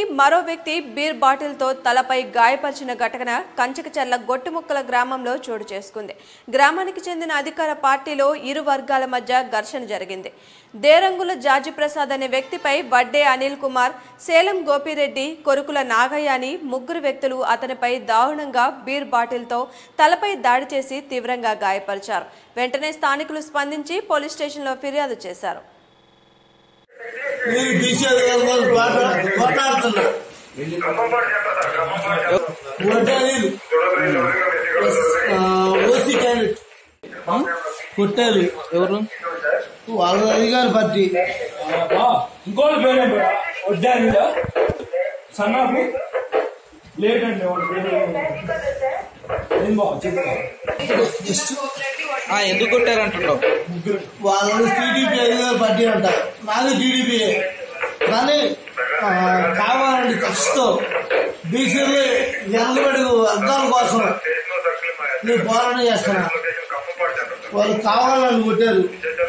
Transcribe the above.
మరో వ్యక్తి బీర్ బాటిల్తో తలపై గాయపరిచిన ఘటన కంచకచర్ల గొట్టుముక్కల గ్రామంలో చోటు చేసుకుంది గ్రామానికి చెందిన అధికార పార్టీలో ఇరు వర్గాల మధ్య ఘర్షణ జరిగింది దేరంగుల జార్జి ప్రసాద్ అనే వ్యక్తిపై వడ్డే అనిల్ కుమార్ సేలం గోపిరెడ్డి కొరుకుల నాగయ్య అని ముగ్గురు వ్యక్తులు అతనిపై దారుణంగా బీర్ బాటిల్తో తలపై దాడి చేసి తీవ్రంగా గాయపరిచారు వెంటనే స్థానికులు స్పందించి పోలీస్ స్టేషన్లో ఫిర్యాదు చేశారు మీరు బీసీఆర్ గారు వాళ్ళు పోట్లా- పోట్లాడుతున్నారు వడ్డాలీలు ఓసీ క్యాండిడేట్ కొట్టారు ఎవరు వాళ్ళ అధికార పార్టీ ఇంకోటి పేరు వడ్డాను సన్నాపు లేట్ అండి వాడి పేరు ఏం బాగా చెప్తా జస్ట్ ఆ, ఎందుకు కొట్టారంటున్నావు వాళ్ళు టీడీపీ అధికార పార్టీ అంట నాది టీడీపీ కానీ ఆ, కావాలని కష్టం బీసీలు వెనకబడి వర్గాల కోసం నేను పోరాటం చేస్తున్నా వాళ్ళు కావాలని కొట్టారు